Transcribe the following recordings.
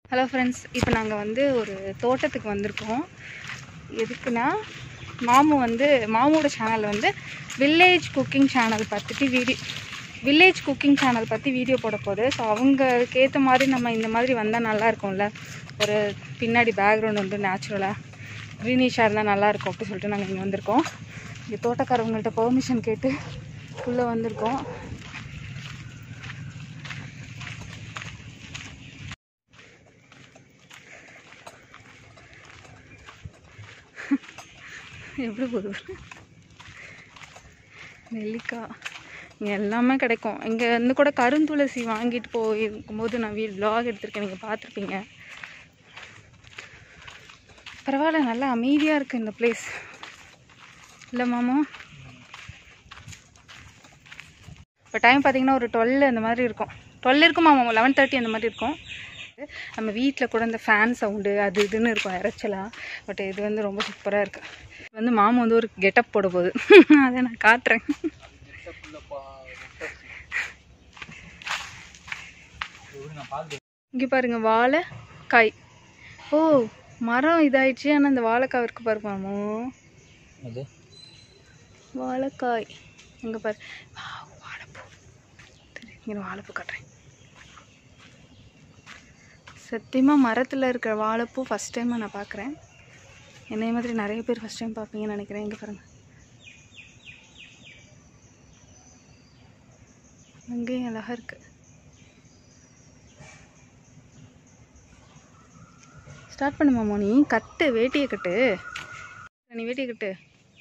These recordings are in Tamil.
ஹலோ ஃப்ரெண்ட்ஸ் இப்போ நாங்கள் வந்து ஒரு தோட்டத்துக்கு வந்திருக்கோம் எதுக்குன்னா மாமு வந்து மாமோட சேனல் வந்து வில்லேஜ் குக்கிங் சேனல் பார்த்துட்டு வீடியோ வில்லேஜ் குக்கிங் சேனல் பற்றி வீடியோ போட போகுது ஸோ அவங்களுக்கு ஏற்ற மாதிரி நம்ம இந்த மாதிரி வந்தால் நல்லா இருக்கும்ல ஒரு பின்னாடி பேக்ரவுண்ட் வந்து நேச்சுரலாக க்ரீனிஷாக இருந்தால் நல்லாயிருக்கும் அப்படி சொல்லிட்டு நாங்கள் இங்கே வந்திருக்கோம் இங்கே தோட்டக்காரவங்கள்ட்ட பெர்மிஷன் கேட்டு உள்ளே வந்திருக்கோம் எப்படி போகுது நெல்லிக்காய் இங்கே எல்லாமே கிடைக்கும் இங்கே வந்து கூட கருந்துளசி வாங்கிட்டு போயிருக்கும்போது நான் வீ vlog எடுத்திருக்கேன் நீங்கள் பார்த்துருப்பீங்க பரவாயில்ல நல்லா அமைதியாக இருக்குது இந்த பிளேஸ் இல்லை மாமா இப்போ டைம் பார்த்தீங்கன்னா ஒரு டுவெல் அந்த மாதிரி இருக்கும் டுவெல் இருக்கும் மாமா லெவன் தேர்ட்டி அந்த மாதிரி இருக்கும் நம்ம வீட்டில் கூட இந்த ஃபேன் சவுண்டு அது இதுன்னு இருக்கும் இறைச்சலாக பட் இது வந்து ரொம்ப சூப்பராக இருக்குது வந்து மாமா வந்து ஒரு கெட்டப் போட போகுது அதை நான் காட்டுறேன் இங்கே பாருங்க வாழை காய் ஓ மரம் இதாயிடுச்சு ஆனால் இந்த வாழைக்காய் இருக்கு பாரு மாமோ அது வாழைக்காய் இங்கே பாரு வா, வாழைப்பூ இங்கே வாழைப்பூ காட்டுறேன் சத்தியமாக மரத்தில் இருக்கிற வாழைப்பூ ஃபஸ்ட் டைமாக நான் பார்க்குறேன் என்னைய மாதிரி நிறைய பேர் ஃபஸ்ட் டைம் பார்ப்பீங்கன்னு நினைக்கிறேன் இங்கே பாருங்க அங்கேயும் அழகாக இருக்குது ஸ்டார்ட் பண்ணு மாமா நீ கட்டு வேட்டியை கட்டு நீ வேட்டியை கட்டு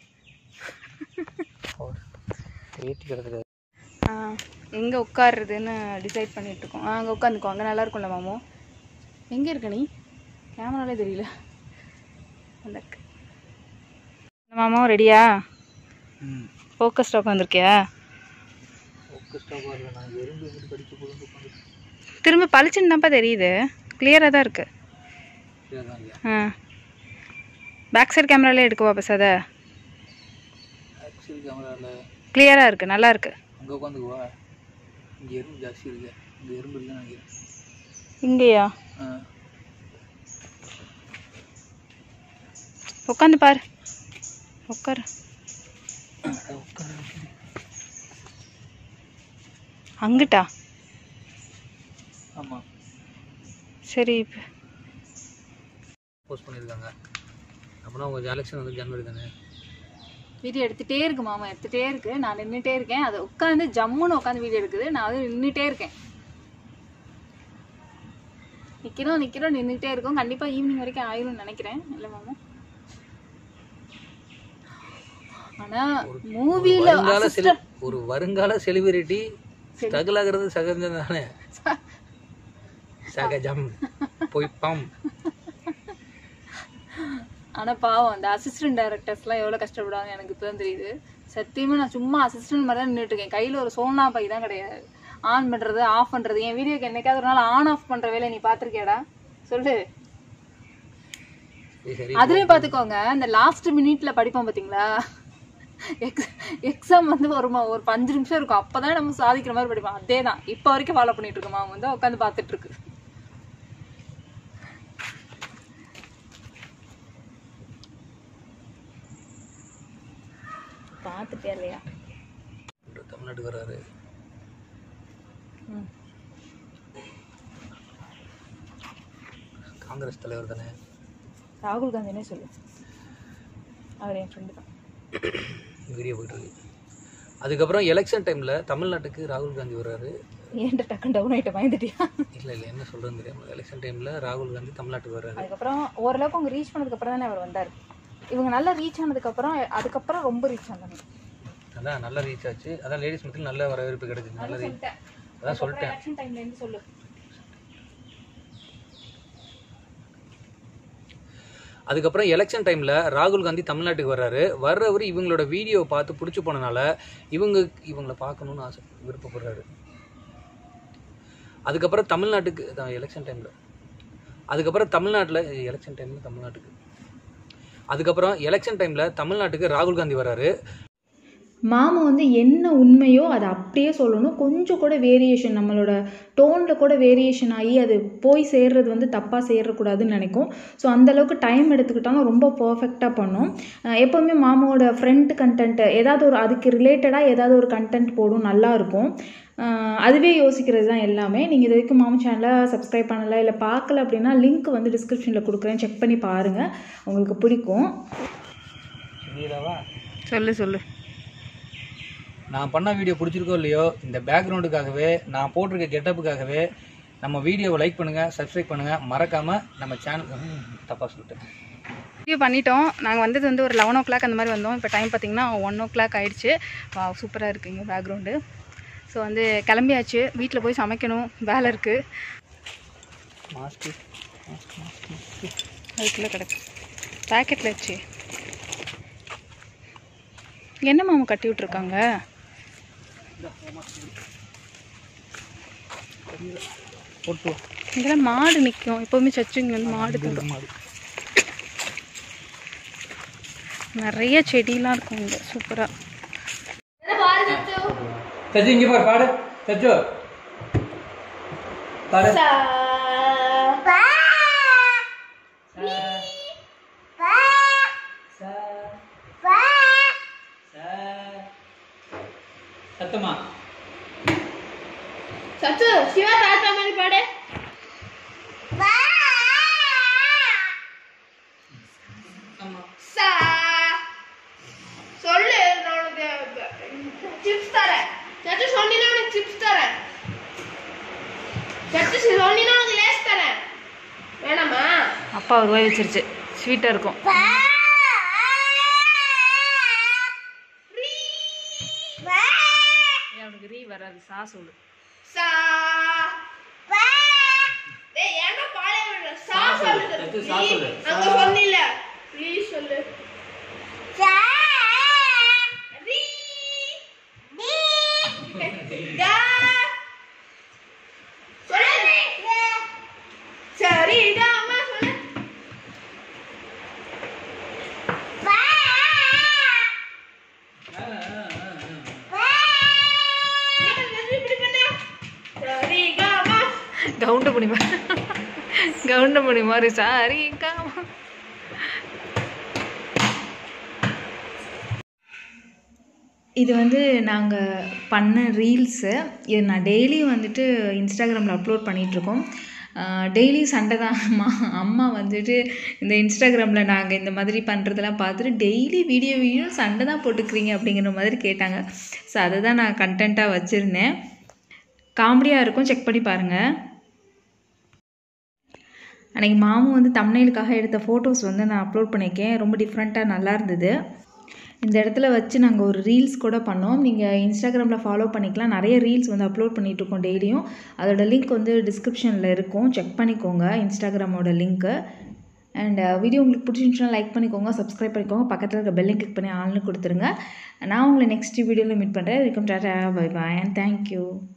வேட்டி கிடக்குது ஆ எங்கே உட்காருறதுன்னு டிசைட் பண்ணிட்டு இருக்கோம் ஆ அங்கே உட்காந்துக்கோ அங்கே நல்லா இருக்கும்ல மாமோ எங்கே இருக்க நீ கேமராலே தெரியல அந்த இருக்கு. மாமா ரெடியா ம் ஃபோக்கஸ்டாக உட்காந்துருக்கியா ஃபோக்கஸ்டாக பாருங்க நான் எறும்பு எப்படி கடிச்சு போதும் உட்காந்து திரும்ப பளிச்சுன்னு தான்ப்பா தெரியுது கிளியராக தான் இருக்குது தான் இல்லையா ஆ பேக் சைடு கேமராலே எடுக்கவா பஸ் அதை ஆக்சுவல் கேமராவில் கிளியராக இருக்குது நல்லா இருக்கு அங்கே உட்காந்துக்குவா இங்கே எறும்பு ஜாஸ்தி இருக்கு இங்கே எறும்பு இல்லைன்னு நினைக்கிறேன் இங்கேயா ஆ உட்காந்து பாரு உட்காரு உட்காந்து அங்கிட்டா ஆமாம் சரி இப்போ போஸ்ட் பண்ணியிருக்காங்க அப்படின்னா உங்கள் எலெக்ஷன் வந்து ஜனவரி தானே வீடியோ எடுத்துகிட்டே இருக்கு மாமா எடுத்துகிட்டே இருக்கு நான் நின்றுட்டே இருக்கேன் அது உட்காந்து ஜம்முன்னு உட்காந்து வீடியோ எடுக்குது நான் வந்து நின்றுட்டே இருக்கேன் நிற்கிறோம் நிற்கிறோம் நின்றுட்டே இருக்கோம் கண்டிப்பாக ஈவினிங் வரைக்கும் ஆயிரும்னு நினைக்கிறேன் இல்லை மாமா ஆனால் மூவியில் வருங்கால செலி ஒரு வருங்கால செலிபிரிட்டி ஸ்ட்ரகிள் ஆகிறது சகஜம் தானே சகஜம் பொய்ப்பம் ஆனால் பாவம் அந்த அசிஸ்டன்ட் டைரக்டர்ஸ்லாம் எவ்வளோ கஷ்டப்படுவாங்க எனக்கு இப்போ தான் தெரியுது சத்தியமாக நான் சும்மா அசிஸ்டன்ட் மாதிரி தான் நின்றுட்டு இருக்கேன் கையில் ஒரு சோனா பை தான் கிடையாது ஆன் பண்ணுறது ஆஃப் பண்ணுறது என் வீடியோக்கு என்னைக்காவது ஒரு நாள் ஆன் ஆஃப் பண்ணுற வேலையை நீ பார்த்துருக்கியாடா சொல்லு சரி சரி அதுலேயும் பார்த்துக்கோங்க இந்த லாஸ்ட் மினிட்ல படிப்போம் பார்த்தீங்களா எக்ஸ் எக்ஸாம் வந்து ஒரு ம- ஒரு அஞ்சு நிமிஷம் இருக்கும் அப்போ தான் நம்ம சாதிக்கிற மாதிரி படிப்போம் அதே தான் இப்போ வரைக்கும் ஃபாலோ பண்ணிட்டு இருக்கோம் அவன் வந்து உட்காந்து பார்த்துட்டு இருக்கு பார்த்துட்டே இல்லையா தமிழ்நாட்டுக்கு வர்றாரு ம் காங்கிரஸ் தலைவர் தானே ராகுல் காந்தினே சொல்லு அவர் என் ஃப்ரெண்டு தான் வீடியோ போயிட்டு இருக்கு அதுக்கப்புறம் எலெக்ஷன் டைமில் தமிழ்நாட்டுக்கு ராகுல் காந்தி வர்றாரு ஏன்டா டக்குன்னு டவுன் ஆகிட்ட பயந்துட்டியா இல்லை இல்லை என்ன சொல்கிறேன்னு தெரியாமல் எலெக்ஷன் டைமில் ராகுல் காந்தி தமிழ்நாட்டுக்கு வர்றாரு அதுக்கப்புறம் ஓரளவுக்கு அவங்க ரீச் பண்ணதுக்கப்புறம் தானே அவர் வந்தார் இவங்க நல்லா ரீச் ஆனதுக்கப்புறம் அதுக்கப்புறம் ரொம்ப ரீச் ஆனாங்க அதான் நல்ல ரீச் ஆச்சு அதான் லேடிஸ் மத்தியில் நல்ல வரவேற்பு கிடைச்சிது நல்ல ரீச் அதான் சொல்லிட்டேன் எலெக்ஷன் டைம்ல இருந்து சொல்லு அதுக்கப்புறம் எலெக்ஷன் டைமில் ராகுல் காந்தி தமிழ்நாட்டுக்கு வர்றாரு வர்றவர் இவங்களோட வீடியோவை பார்த்து பிடிச்சி போனனால இவங்க இவங்கள பார்க்கணுன்னு ஆசை விருப்பப்படுறாரு அதுக்கப்புறம் தமிழ்நாட்டுக்கு எலெக்ஷன் டைமில் அதுக்கப்புறம் தமிழ்நாட்டில் எலெக்ஷன் டைமில் தமிழ்நாட்டுக்கு அதுக்கப்புறம் எலெக்ஷன் டைமில் தமிழ்நாட்டுக்கு ராகுல் காந்தி வர்றாரு மாமா வந்து என்ன உண்மையோ அதை அப்படியே சொல்லணும் கொஞ்சம் கூட வேரியேஷன் நம்மளோட டோனில் கூட வேரியேஷன் ஆகி அது போய் சேர்றது வந்து தப்பாக சேரக்கூடாதுன்னு நினைக்கும் ஸோ அந்தளவுக்கு டைம் எடுத்துக்கிட்டாலும் ரொம்ப பர்ஃபெக்டாக பண்ணும் அஹ் எப்போவுமே மாமாவோட ஃப்ரண்ட் கண்டென்ட் ஏதாவது ஒரு அதுக்கு ரிலேட்டடாக ஏதாவது ஒரு கண்டென்ட் போடும் நல்லாயிருக்கும் அதுவே யோசிக்கிறது தான் எல்லாமே நீங்கள் இது வரைக்கும் மாமா சேனலை சப்ஸ்கிரைப் பண்ணலை இல்லை பார்க்கல அப்படின்னா லிங்க் வந்து டிஸ்கிரிப்ஷனில் கொடுக்குறேன் செக் பண்ணி பாருங்கள் உங்களுக்கு பிடிக்கும் சொல்லிடவா சொல்லு சொல்லு நான் பண்ண வீடியோ பிடிச்சிருக்கோ இல்லையோ இந்த பேக்ரவுண்டுக்காகவே நான் போட்டிருக்க கெட்டப்புக்காகவே நம்ம வீடியோவை லைக் பண்ணுங்கள் சப்ஸ்கிரைப் பண்ணுங்கள் மறக்காமல் நம்ம சேனல் தப்பாக சொல்லிட்டேன் வீடியோ பண்ணிட்டோம் நாங்கள் வந்தது வந்து ஒரு லெவன் ஓ கிளாக் அந்த மாதிரி வந்தோம் இப்போ டைம் பார்த்தீங்கன்னா ஒன் ஓ கிளாக் ஆயிடுச்சு வா சூப்பராக இருக்குங்க பேக்ரவுண்டு ஸோ வந்து கிளம்பியாச்சு வீட்டில் போய் சமைக்கணும் வேலை இருக்குது மாஸ்க்கு அதுக்குள்ளே கிடக்கு பேக்கெட்டில் வச்சு என்ன மாமா கட்டி விட்ருக்காங்க போட்டு இங்கெல்லாம் மாடு நிற்கும் எப்போவுமே சச்சு இங்கே வந்து மாடு தரும் மாடு நிறைய செடியெலாம் இருக்கும் இங்கே சூப்பராக சச்சு இங்கே பாரு பாடு சச்சு பாடு சத்தமா சச்சு சிவா தாத்தா மாதிரி பாடு சா சொல்லு நான் உனக்கு சிப்ஸ் தரேன் சச்சு சொன்னீங்கன்னா உனக்கு சிப்ஸ் தரேன் சச்சு சொன்னீங்கன்னா உனக்கு லேஸ் தரேன் வேணாமா அப்பா ஒரு ரூபாய் வச்சிருச்சு ஸ்வீட்டாக இருக்கும் ஏன் அவனுக்கு ரீ வராது சா சொல்லு சா டேய் ஏன்டா பாலே விடுற சா சா சொல்லு. சொல்லு சச்சு, சா சொல்லு. அங்க சா. சொன்னில ப்ளீஸ் சொல்லு ரீ டா சொல்லு சரி டா அம்மா சொல்லு என்ன இப்படி பண்ண சரி கா அம்மா கவுண்ட முடியுமா கவுண்ட முடியுமா ஒரு சாரி காமா இது வந்து நாங்கள் பண்ண ரீல்ஸு இது நான் டெய்லியும் வந்துட்டு இன்ஸ்டாகிராமில் அப்லோட் பண்ணிகிட்ருக்கோம் டெய்லி சண்டை தான் அம்மா அம்மா வந்துட்டு இந்த இன்ஸ்டாகிராமில் நாங்கள் இந்த மாதிரி பண்ணுறதெல்லாம் பார்த்துட்டு டெய்லி வீடியோ வீடியோ சண்டை தான் போட்டுக்கிறீங்க அப்படிங்கிற மாதிரி கேட்டாங்க ஸோ அதை தான் நான் கண்டென்ட்டாக வச்சுருந்தேன் காமெடியாக இருக்கும் செக் பண்ணி பாருங்கள் அன்றைக்கி மாமு வந்து தம்னைலுக்காக எடுத்த ஃபோட்டோஸ் வந்து நான் அப்லோட் பண்ணியிருக்கேன் ரொம்ப டிஃப்ரெண்ட்டாக நல்லா இருந்தது இந்த இடத்துல வச்சு நாங்கள் ஒரு ரீல்ஸ் கூட பண்ணோம் நீங்கள் இன்ஸ்டாகிராமில் ஃபாலோ பண்ணிக்கலாம் நிறைய ரீல்ஸ் வந்து அப்லோட் பண்ணிகிட்ருக்கோம் டெய்லியும் அதோட லிங்க் வந்து டிஸ்கிரிப்ஷனில் இருக்கும் செக் பண்ணிக்கோங்க இன்ஸ்டாகிராமோட லிங்க்கு அண்ட் வீடியோ உங்களுக்கு பிடிச்சிருந்துச்சுன்னா லைக் பண்ணிக்கோங்க சப்ஸ்கிரைப் பண்ணிக்கோங்க பக்கத்தில் இருக்க பெல்லையும் கிளிக் பண்ணி ஆள்னு கொடுத்துருங்க நான் உங்களை நெக்ஸ்ட் வீடியோவில் மீட் பண்ணுறேன் welcome tata bye bye and thank you